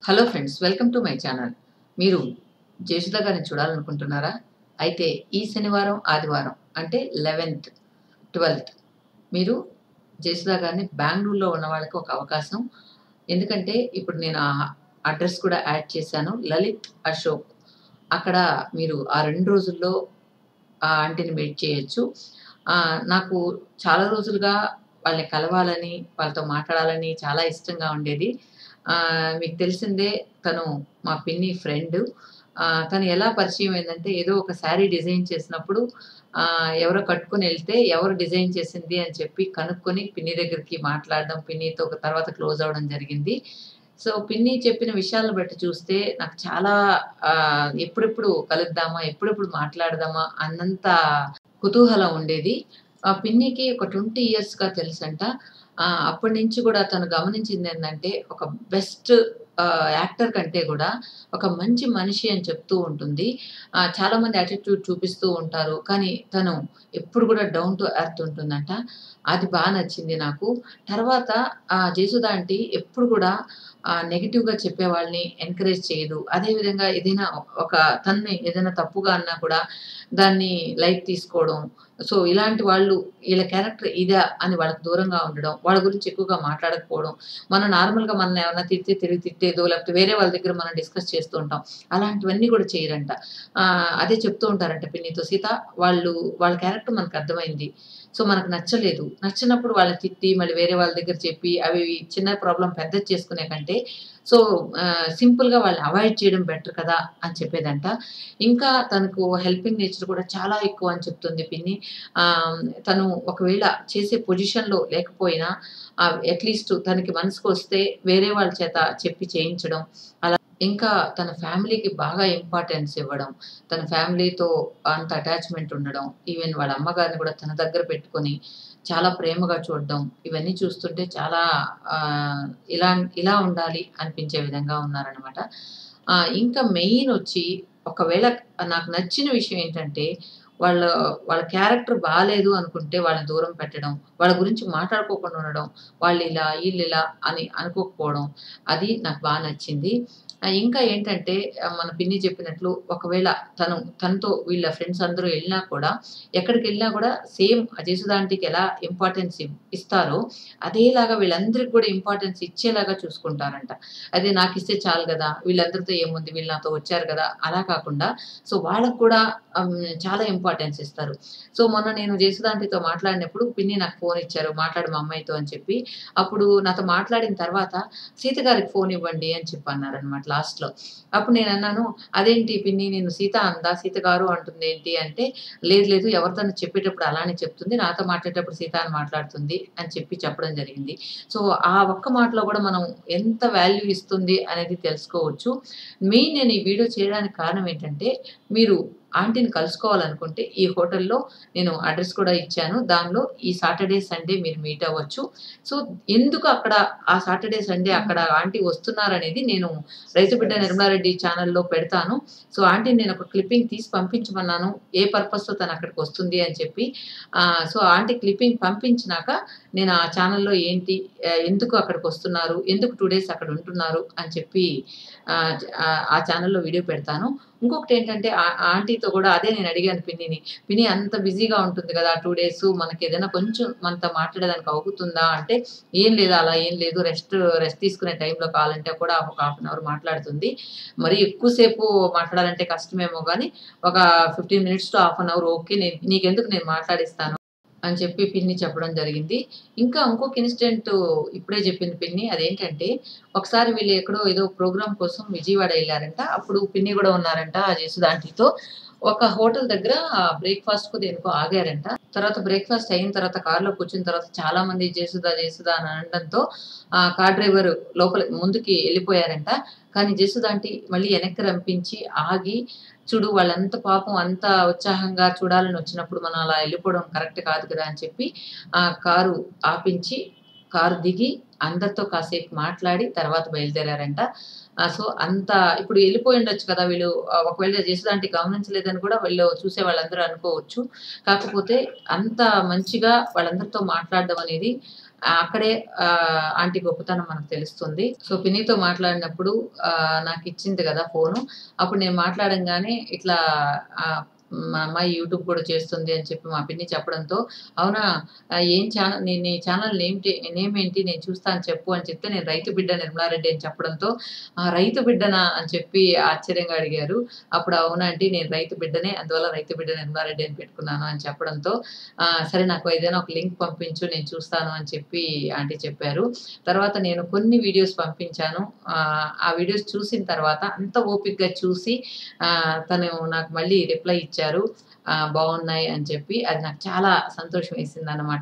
hello friends welcome to my channel మీరు జయసుధ గారిని చూడాలనుకుంటున్నారా అయితే ఈ శనివారం ఆదివారం అంటే లెవెన్త్ ట్వెల్త్ మీరు జయసుధ గారిని బెంగళూరులో ఉన్న వాళ్ళకి ఒక అవకాశం ఎందుకంటే ఇప్పుడు నేను ఆ అడ్రస్ కూడా యాడ్ చేశాను లలిత్ అశోక్ అక్కడ మీరు ఆ రెండు రోజుల్లో ఆ ఆంటీని మీట్ చేయొచ్చు ఆ, నాకు చాలా రోజులుగా వాళ్ళని కలవాలని వాళ్ళతో మాట్లాడాలని చాలా ఇష్టంగా ఉండేది ఆ, మీకు తెలిసిందే తను మా పిన్ని ఫ్రెండ్ తను ఎలా పరిచయం అయిందంటే ఏదో ఒక శారీ డిజైన్ చేసినప్పుడు ఆ, ఎవరో కట్టుకొని వెళ్తే ఎవరు డిజైన్ చేసింది అని చెప్పి కనుక్కొని పిన్ని దగ్గరికి మాట్లాడడం పిన్నితో ఒక తర్వాత క్లోజ్ అవ్వడం జరిగింది సో పిన్ని చెప్పిన విషయాలను బట్టి చూస్తే నాకు చాలా ఆ, ఎప్పుడెప్పుడు కలుద్దామా ఎప్పుడెప్పుడు మాట్లాడదామా అన్నంత కుతూహలం ఉండేది ఆ పిన్నికి ఒక ట్వంటీ ఇయర్స్గా తెలుసంట ఆ, అప్పటి నుంచి కూడా తను గమనించింది ఏంటంటే ఒక బెస్ట్ యాక్టర్ కంటే కూడా ఒక మంచి మనిషి అని చెప్తూ ఉంటుంది ఆ, చాలా మంది యాటిట్యూడ్ చూపిస్తూ ఉంటారు కానీ తను ఎప్పుడు కూడా డౌన్ టు ఎర్త్ ఉంటుందంట అది బాగా నచ్చింది నాకు తర్వాత ఆ జేసుదా ఆంటీ ఎప్పుడు కూడా ఆ, నెగిటివ్గా చెప్పే వాళ్ళని ఎంకరేజ్ చేయదు అదేవిధంగా ఏదైనా ఒక తన్ని ఏదైనా తప్పుగా అన్నా కూడా దాన్ని లైట్ తీసుకోవడం సో ఇలాంటి వాళ్ళు వీళ్ళ క్యారెక్టర్ ఇదా అని వాళ్ళకి దూరంగా ఉండడం వాళ్ళ గురించి ఎక్కువగా మాట్లాడకపోవడం మనం నార్మల్గా మనం ఏమైనా తిడితే తిరిగి తిట్టేదో లేకపోతే వేరే వాళ్ళ దగ్గర మనం డిస్కస్ చేస్తూ ఉంటాం అలాంటివన్నీ కూడా చేయరంట ఆ, అదే చెప్తూ ఉంటారంట పిన్నితో సీత వాళ్ళు వాళ్ళ క్యారెక్టర్ మనకు అర్థమైంది సో మనకు నచ్చలేదు నచ్చినప్పుడు వాళ్ళని తిట్టి మళ్ళీ వేరే వాళ్ళ దగ్గర చెప్పి అవి చిన్న ప్రాబ్లం పెద్దది చేసుకునే కంటే సో సింపుల్గా వాళ్ళని అవాయిడ్ చేయడం బెటర్ కదా అని చెప్పేదంట ఇంకా తనకు హెల్పింగ్ నేచర్ కూడా చాలా ఎక్కువ అని చెప్తుంది పిన్ని ఆ, తను ఒకవేళ చేసే పొజిషన్లో లేకపోయినా అట్లీస్ట్ తనకి మనసుకు వస్తే వేరే వాళ్ళ చేత చెప్పి చేయించడం అలా ఇంకా తన ఫ్యామిలీకి బాగా ఇంపార్టెన్స్ ఇవ్వడం తన ఫ్యామిలీతో అంత అటాచ్మెంట్ ఉండడం ఈవెన్ వాళ్ళ అమ్మగారిని కూడా తన దగ్గర పెట్టుకొని చాలా ప్రేమగా చూడడం ఇవన్నీ చూస్తుంటే చాలా ఆ, ఇలా ఇలా ఉండాలి అనిపించే విధంగా ఉన్నారనమాట ఇంకా మెయిన్ వచ్చి ఒకవేళ నాకు నచ్చిన విషయం ఏంటంటే వాళ్ళ వాళ్ళ క్యారెక్టర్ బాగాలేదు అనుకుంటే వాళ్ళని దూరం పెట్టడం వాళ్ళ గురించి మాట్లాడుకోకుండా ఉండడం వాళ్ళు ఇలా వీళ్ళు ఇలా అని అనుకోకపోవడం అది నాకు బాగా నచ్చింది ఆ, ఇంకా ఏంటంటే ఆ, మన పిన్ని చెప్పినట్లు ఒకవేళ తను తనతో వీళ్ళ ఫ్రెండ్స్ అందరూ వెళ్ళినా కూడా ఎక్కడికి వెళ్ళినా కూడా సేమ్ జేసుదాంటికి ఎలా ఇంపార్టెన్స్ ఇస్తారో అదేలాగా వీళ్ళందరికీ కూడా ఇంపార్టెన్స్ ఇచ్చేలాగా చూసుకుంటారంట అదే నాకు ఇస్తే చాలు కదా వీళ్ళందరితో ఏముంది వీళ్ళు నాతో వచ్చారు కదా అలా కాకుండా సో వాళ్ళకు కూడా ఉమ్, చాలా ఇంపార్టెన్స్ ఇస్తారు సో మొన్న నేను జేసుదాంటితో మాట్లాడినప్పుడు పిన్ని నాకు ఫోన్ ఇచ్చారు మాట్లాడు మా అమ్మాయితో అని చెప్పి అప్పుడు నాతో మాట్లాడిన తర్వాత సీత గారికి ఫోన్ ఇవ్వండి అని చెప్పి అన్నారనమాట లాస్ట్లో అప్పుడు నేను అన్నాను అదేంటి పిన్ని నేను సీత అందా సీత గారు అంటుంది ఏంటి అంటే లేదు లేదు ఎవరితో చెప్పేటప్పుడు అలానే చెప్తుంది నాతో మాట్లాడేటప్పుడు సీత అని మాట్లాడుతుంది అని చెప్పి చెప్పడం జరిగింది సో ఆ ఒక్క మాటలో కూడా మనం ఎంత వాల్యూ ఇస్తుంది అనేది తెలుసుకోవచ్చు మెయిన్ నేను ఈ వీడియో చేయడానికి కారణం ఏంటంటే మీరు ఆంటీని కలుసుకోవాలనుకుంటే ఈ హోటల్లో నేను అడ్రస్ కూడా ఇచ్చాను దానిలో ఈ సాటర్డే సండే మీరు మీట్ అవ్వచ్చు సో ఎందుకు అక్కడ ఆ సాటర్డే సండే అక్కడ ఆంటీ వస్తున్నారనేది నేను రైతు బిడ్డ నిర్మలారెడ్డి ఛానల్లో పెడతాను సో ఆంటీని నేను ఒక క్లిప్పింగ్ తీసి పంపించమన్నాను ఏ పర్పస్తో తను అక్కడికి వస్తుంది అని చెప్పి ఆ, సో ఆంటీ క్లిప్పింగ్ పంపించినాక నేను ఆ ఛానల్లో ఏంటి ఆ, ఎందుకు అక్కడికి వస్తున్నారు ఎందుకు టూ డేస్ అక్కడ ఉంటున్నారు అని చెప్పి ఆ, ఆ- ఆ ఛానల్లో వీడియో పెడతాను ఇంకొకటి ఏంటంటే ఆ ఆ ఆంటీతో కూడా అదే నేను అడిగాను పిన్నిని పిన్ని అంత బిజీగా ఉంటుంది కదా టూ డేస్ మనకి ఏదైనా కొంచెం మనతో మాట్లాడేదానికి అవుతుందా అంటే ఏం లేదు అలా ఏం లేదు రెస్ట్ రెస్ట్ తీసుకునే టైంలో కావాలంటే కూడా ఒక హాఫ్ అన్ అవర్ మాట్లాడుతుంది మరి ఎక్కువసేపు మాట్లాడాలంటే కష్టమేమో కానీ ఒక fifteen minutes to half an hour okay నేను నీకెందుకు నేను మాట్లాడిస్తాను అని చెప్పి పిన్ని చెప్పడం జరిగింది ఇంకా ఇంకొక ఇన్సిడెంట్ ఇప్పుడే చెప్పింది పిన్ని అదేంటంటే ఒకసారి వీళ్ళు ఎక్కడో ఏదో ప్రోగ్రామ్ కోసం విజయవాడ వెళ్ళారంట అప్పుడు పిన్ని కూడా ఉన్నారంట ఆ జేసుదాంటితో ఒక హోటల్ దగ్గర బ్రేక్ఫాస్ట్ కు దేనికో ఆగారంట తర్వాత బ్రేక్ఫాస్ట్ అయిన తర్వాత కార్లో కూర్చున్న తర్వాత చాలా మంది జేసుదా జేసుదా అని అనడంతో ఆ కార్ డ్రైవర్ లోపల ముందుకి వెళ్ళిపోయారంట కానీ జేసుదాంటి మళ్ళీ వెనక్కి రంపించి ఆగి చూడు వాళ్ళంత పాపం అంత ఉత్సాహంగా చూడాలని వచ్చినప్పుడు మనం అలా వెళ్ళిపోవడం కరెక్ట్ కాదు కదా అని చెప్పి ఆ కారు ఆపించి కారు దిగి అందరితో కాసేపు మాట్లాడి తర్వాత బయలుదేరారంట ఆ, సో అంత ఇప్పుడు వెళ్ళిపోయి ఉండొచ్చు కదా వీళ్ళు ఆ, ఒకవేళ జేసుదాంటి గమనించలేదని కూడా వీళ్ళు చూసే వాళ్ళందరూ అనుకోవచ్చు కాకపోతే అంత మంచిగా వాళ్ళందరితో మాట్లాడడం అనేది ఆ, అక్కడే ఆ, ఆంటీ గొప్పతనం మనకు తెలుస్తుంది సో పిన్నితో మాట్లాడినప్పుడు ఆ, నాకు ఇచ్చింది కదా ఫోను అప్పుడు నేను మాట్లాడంగానే ఇట్లా ఆ, మా అమ్మాయి యూట్యూబ్ కూడా చేస్తుంది అని చెప్పి మా పిన్ని చెప్పడంతో అవునా ఆ, ఏం ఛానల్ నీ నీ ఛానల్ నేమ్ నేమ్ ఏంటి నేను చూస్తాను చెప్పు అని చెప్తే నేను రైతు బిడ్డ నిర్మలారెడ్డి అని చెప్పడంతో ఆ రైతు బిడ్డనా అని చెప్పి ఆశ్చర్యంగా అడిగారు అప్పుడు అవునంటే నేను రైతు బిడ్డనే అందువల్ల రైతు బిడ్డ నిర్మలారెడ్డి అని పెట్టుకున్నాను అని చెప్పడంతో ఆ, సరే నాకు ఏదైనా ఒక లింక్ పంపించు నేను చూస్తాను అని చెప్పి ఆంటీ చెప్పారు తర్వాత నేను కొన్ని వీడియోస్ పంపించాను ఆ, ఆ వీడియోస్ చూసిన తర్వాత అంత ఓపిక్గా చూసి ఆ, తను నాకు మళ్ళీ రిప్లై ఇచ్చారు ఆ, బాగున్నాయి అని చెప్పి అది నాకు చాలా సంతోషం వేసింది అనమాట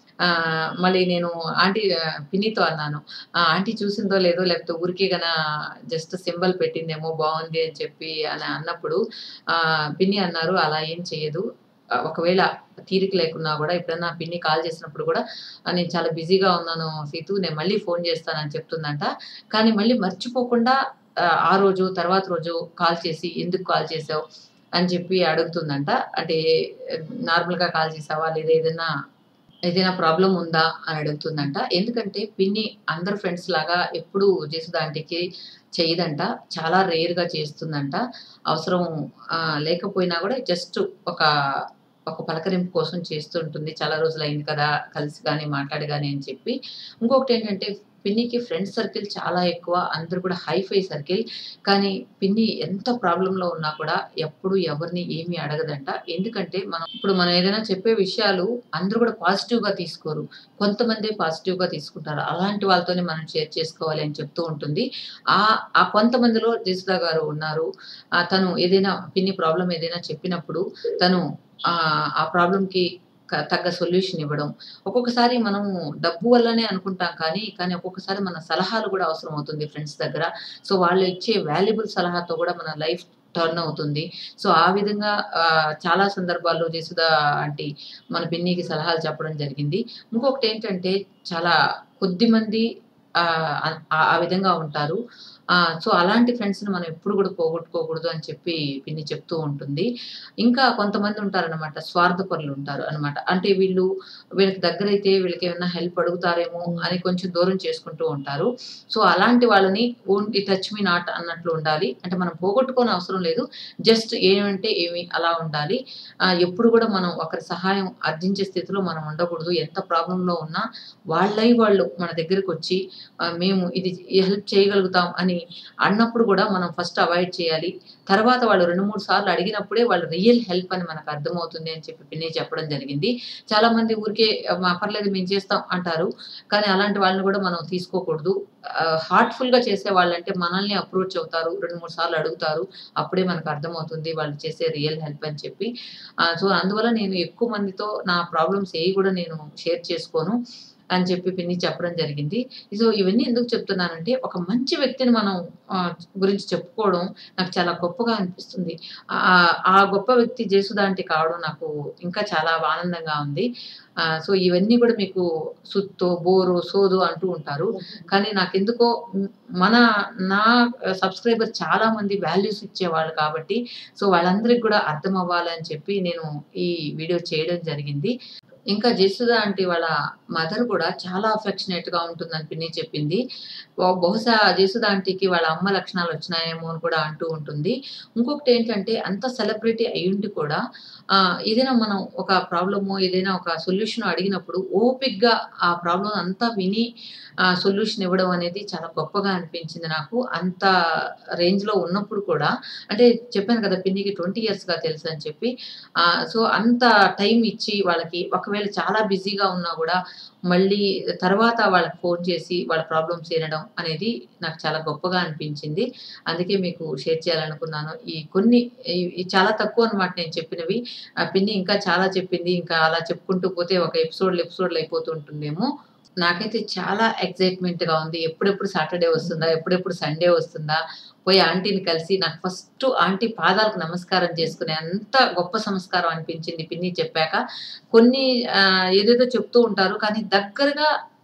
మళ్ళీ నేను ఆంటీ ఆ, పిన్నితో అన్నాను ఆ, ఆంటీ చూసిందో లేదో లేకపోతే ఊరికే గన జస్ట్ సింబల్ పెట్టిందేమో బాగుంది అని చెప్పి అని అన్నప్పుడు ఆ, పిన్ని అన్నారు అలా ఏం చేయదు ఆ, ఒకవేళ తీరిక లేకున్నా కూడా ఎప్పుడన్నా పిన్ని కాల్ చేసినప్పుడు కూడా "ఆ, నేను చాలా బిజీగా ఉన్నాను సీతు నేను మళ్ళీ ఫోన్ చేస్తానని చెప్తుందంట కానీ మళ్ళీ మర్చిపోకుండా ఆ, ఆ రోజు తర్వాత రోజు కాల్ చేసి ఎందుకు కాల్ చేసావు అని చెప్పి అడుగుతుందంట అంటే నార్మల్గా కాల్ చేసావా లేదా ఏదైనా ఏదైనా ప్రాబ్లం ఉందా అని అడుగుతుందంట ఎందుకంటే పిన్ని అందరు ఫ్రెండ్స్ లాగా ఎప్పుడు జేసుదాంటికి చేయదంట చాలా రేర్గా చేస్తుందంట అవసరం ఆ, లేకపోయినా కూడా జస్ట్ ఒక ఒక పలకరింపు కోసం చేస్తుంటుంది చాలా రోజులు అయింది కదా కలిసి కానీ మాట్లాడి కానీ అని చెప్పి ఇంకొకటి ఏంటంటే పిన్నికి ఫ్రెండ్ సర్కిల్ చాలా ఎక్కువ అందరూ కూడా హైఫై సర్కిల్ కానీ పిన్ని ఎంత ప్రాబ్లంలో ఉన్నా కూడా ఎప్పుడు ఎవరిని ఏమీ అడగదంట ఎందుకంటే మనం ఇప్పుడు మనం ఏదైనా చెప్పే విషయాలు అందరూ కూడా పాజిటివ్ గా తీసుకోరు కొంతమంది పాజిటివ్ గా తీసుకుంటారు అలాంటి వాళ్ళతోనే మనం షేర్ చేసుకోవాలి అని చెప్తూ ఉంటుంది ఆ ఆ కొంతమందిలో జసిదా గారు ఉన్నారు ఆ తను ఏదైనా పిన్ని ప్రాబ్లం ఏదైనా చెప్పినప్పుడు తను ఆ ఆ ప్రాబ్లం కి క- తగ్గ సొల్యూషన్ ఇవ్వడం ఒక్కొక్కసారి మనం డబ్బు వల్లనే అనుకుంటాం కానీ కానీ ఒక్కొక్కసారి మన సలహాలు కూడా అవసరం అవుతుంది ఫ్రెండ్స్ దగ్గర సో వాళ్ళు ఇచ్చే వాల్యుబుల్ సలహాతో కూడా మన లైఫ్ టర్న్ అవుతుంది సో ఆ విధంగా ఆ, చాలా సందర్భాల్లో జసుదా ఆంటీ మన పిన్నికి సలహాలు చెప్పడం జరిగింది ఇంకొకటి ఏంటంటే చాలా కొద్ది మంది ఆ, ఆ ఆ విధంగా ఉంటారు ఆ, సో అలాంటి ఫ్రెండ్స్ని మనం ఎప్పుడు కూడా పోగొట్టుకోకూడదు అని చెప్పి పిన్ని చెప్తూ ఉంటుంది ఇంకా కొంతమంది ఉంటారన్నమాట స్వార్థపరులు ఉంటారు అన్నమాట అంటే వీళ్ళు వీళ్ళకి దగ్గరైతే వీళ్ళకి ఏమైనా హెల్ప్ అడుగుతారేమో అని కొంచెం దూరం చేసుకుంటూ ఉంటారు సో అలాంటి వాళ్ళని ఓన్లీ టచ్ మీ నాట్ అన్నట్లు ఉండాలి అంటే మనం పోగొట్టుకోని అవసరం లేదు జస్ట్ ఏమంటే ఏమి అలా ఉండాలి ఆ, ఎప్పుడు కూడా మనం ఒకరి సహాయం అర్జించే స్థితిలో మనం ఉండకూడదు ఎంత ప్రాబ్లంలో ఉన్నా వాళ్ళై వాళ్ళు మన దగ్గరికి వచ్చి ఆ, మేము ఇది హెల్ప్ చేయగలుగుతాం అని అన్నప్పుడు కూడా మనం ఫస్ట్ అవాయిడ్ చేయాలి తర్వాత వాళ్ళు రెండు మూడు సార్లు అడిగినప్పుడే వాళ్ళు రియల్ హెల్ప్ అని మనకు అర్థమవుతుంది అని చెప్పి పిన్ని చెప్పడం జరిగింది చాలా మంది ఊరికే మా పర్లేదు మేము చేస్తాం అంటారు కానీ అలాంటి వాళ్ళని కూడా మనం తీసుకోకూడదు హార్ట్ఫుల్ గా చేసే వాళ్ళంటే మనల్ని అప్రోచ్ అవుతారు రెండు మూడు సార్లు అడుగుతారు అప్పుడే మనకు అర్థమవుతుంది వాళ్ళు చేసే రియల్ హెల్ప్ అని చెప్పి సో అందువల్ల నేను ఎక్కువ మందితో నా ప్రాబ్లమ్స్ ఏవి కూడా నేను షేర్ చేసుకోను అని చెప్పి పిన్ని చెప్పడం జరిగింది సో ఇవన్నీ ఎందుకు చెప్తున్నానంటే ఒక మంచి వ్యక్తిని మనం ఆ, గురించి చెప్పుకోవడం నాకు చాలా గొప్పగా అనిపిస్తుంది ఆ ఆ గొప్ప వ్యక్తి జేసుదాంటి కావడం నాకు ఇంకా చాలా ఆనందంగా ఉంది ఆ, సో ఇవన్నీ కూడా మీకు సుత్తు బోరు సోదు అంటూ ఉంటారు కానీ నాకెందుకో మ్, మన నా సబ్స్క్రైబర్ చాలా మంది వాల్యూస్ ఇచ్చేవాళ్ళు కాబట్టి సో వాళ్ళందరికీ కూడా అర్థం అవ్వాలని చెప్పి నేను ఈ వీడియో చేయడం జరిగింది ఇంకా జసుదా అంటే వాళ్ళ మదర్ కూడా చాలా అఫెక్షనేట్ గా ఉంటుందని పిన్ని చెప్పింది బహు- బహుశా జసుదా ఆంటీకి వాళ్ళ అమ్మ లక్షణాలు వచ్చినాయేమో అని కూడా అంటూ ఉంటుంది ఇంకొకటి ఏంటంటే అంత సెలబ్రిటీ అయ్యుండి కూడా ఆ, ఏదైనా మనం ఒక ప్రాబ్లము ఏదైనా ఒక సొల్యూషన్ అడిగినప్పుడు ఓపిక్గా ఆ ప్రాబ్లం అంతా విని సొల్యూషన్ ఇవ్వడం అనేది చాలా గొప్పగా అనిపించింది నాకు అంత రేంజ్ లో ఉన్నప్పుడు కూడా అంటే చెప్పాను కదా పిన్నికి ట్వంటీ ఇయర్స్ గా తెలుసు అని చెప్పి ఆ, సో అంత టైం ఇచ్చి వాళ్ళకి ఒకవేళ చాలా బిజీగా ఉన్నా కూడా మళ్ళీ తర్వాత వాళ్ళకి ఫోన్ చేసి వాళ్ళ ప్రాబ్లమ్స్ వినడం అనేది నాకు చాలా గొప్పగా అనిపించింది అందుకే మీకు షేర్ చేయాలనుకున్నాను ఈ కొన్ని ఈ- ఈ చాలా తక్కువ అన్నమాట నేను చెప్పినవి ఆ పిన్ని ఇంకా చాలా చెప్పింది ఇంకా అలా చెప్పుకుంటూ పోతే ఒక ఎపిసోడ్లు ఎపిసోడ్లు అయిపోతూ ఉంటుందేమో నాకైతే చాలా ఎక్సైట్మెంట్ గా ఉంది ఎప్పుడెప్పుడు సాటర్డే వస్తుందా ఎప్పుడెప్పుడు సండే వస్తుందా పోయి ఆంటీని కలిసి నాకు ఫస్ట్ ఆంటీ పాదాలకు నమస్కారం చేసుకునే అంత గొప్ప సంస్కారం అనిపించింది పిన్ని చెప్పాక కొన్ని ఆ, ఏదేదో చెప్తూ ఉంటారు కానీ దగ్గరగా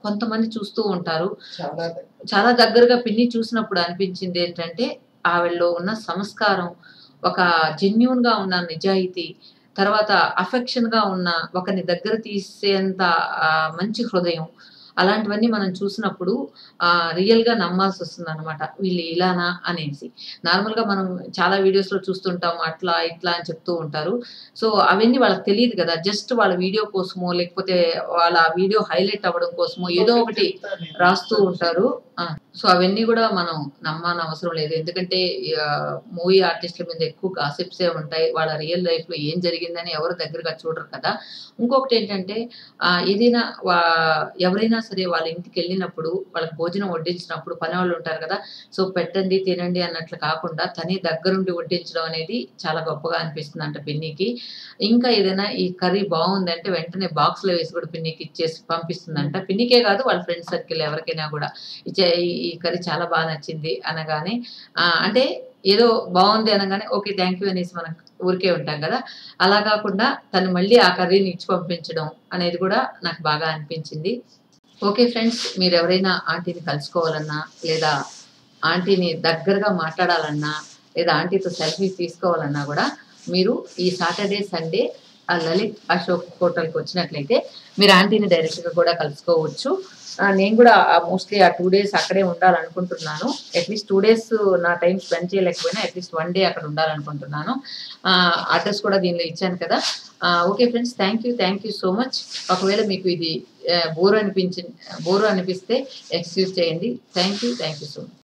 కొంతమంది చూస్తూ ఉంటారు చాలా చాలా దగ్గరగా పిన్ని చూసినప్పుడు అనిపించింది ఏంటంటే ఆవిడలో ఉన్న సంస్కారం ఒక జెన్యున్ గా ఉన్న నిజాయితీ తర్వాత అఫెక్షన్ గా ఉన్న ఒకరిని దగ్గర తీసేంత ఆ, మంచి హృదయం అలాంటివన్నీ మనం చూసినప్పుడు ఆ రియల్ గా నమ్మాల్సి వస్తుంది అనమాట వీళ్ళు ఇలానా అనేసి నార్మల్ గా మనం చాలా వీడియోస్ లో చూస్తుంటాం అట్లా ఇట్లా అని చెప్తూ ఉంటారు సో అవన్నీ వాళ్ళకి తెలియదు కదా జస్ట్ వాళ్ళ వీడియో కోసమో లేకపోతే వాళ్ళ వీడియో హైలైట్ అవ్వడం కోసమో ఏదో ఒకటి రాస్తూ ఉంటారు ఆ, సో అవన్నీ కూడా మనం నమ్మని అవసరం లేదు ఎందుకంటే మూవీ ఆర్టిస్టుల మీద ఎక్కువ గాసిప్సే ఉంటాయి వాళ్ళ రియల్ లైఫ్ లో ఏం జరిగిందని ఎవరు దగ్గరగా చూడరు కదా ఇంకొకటి ఏంటంటే ఆ, ఏదైనా వా- ఎవరైనా సరే వాళ్ళ ఇంటికి వెళ్ళినప్పుడు వాళ్ళకి భోజనం వడ్డించినప్పుడు పని వాళ్ళు ఉంటారు కదా సో పెట్టండి తినండి అన్నట్లు కాకుండా తనే దగ్గరుండి వడ్డించడం అనేది చాలా గొప్పగా అనిపిస్తుంది అంట పిన్నికి ఇంకా ఏదైనా ఈ కర్రీ బాగుందంటే వెంటనే బాక్స్ లో వేసి కూడా పిన్నికి ఇచ్చేసి పంపిస్తుందంట పిన్నికే కాదు వాళ్ళ ఫ్రెండ్ సర్కిల్ ఎవరికైనా కూడా ఇచ్చే ఈ- ఈ కర్రీ చాలా బాగా నచ్చింది అనగానే ఆ, అంటే ఏదో బాగుంది అనగానే ఓకే థ్యాంక్ యూ అనేసి మనం ఊరికే ఉంటాం కదా అలా కాకుండా తను మళ్ళీ ఆ కర్రీని ఇచ్చి పంపించడం అనేది కూడా నాకు బాగా అనిపించింది ఓకే ఫ్రెండ్స్ మీరు ఎవరైనా ఆంటీని కలుసుకోవాలన్నా లేదా ఆంటీని దగ్గరగా మాట్లాడాలన్నా లేదా ఆంటీతో సెల్ఫీ తీసుకోవాలన్నా కూడా మీరు ఈ సాటర్డే సండే ఆ లలిత్ అశోక్ హోటల్కి వచ్చినట్లయితే మీరు ఆంటీని డైరెక్ట్గా కూడా కలుసుకోవచ్చు ఆ, నేను కూడా మోస్ట్లీ ఆ టూ డేస్ అక్కడే ఉండాలనుకుంటున్నాను అట్లీస్ట్ టూ డేస్ నా టైం స్పెండ్ చేయలేకపోయినా అట్లీస్ట్ వన్ డే అక్కడ ఉండాలనుకుంటున్నాను అడ్రస్ కూడా దీనిలో ఇచ్చాను కదా okay friends thank you thank you so much ఒకవేళ మీకు ఇది బోర్ అనిపించి బోర్ అనిపిస్తే ఎక్స్క్యూజ్ చేయండి thank you thank you so much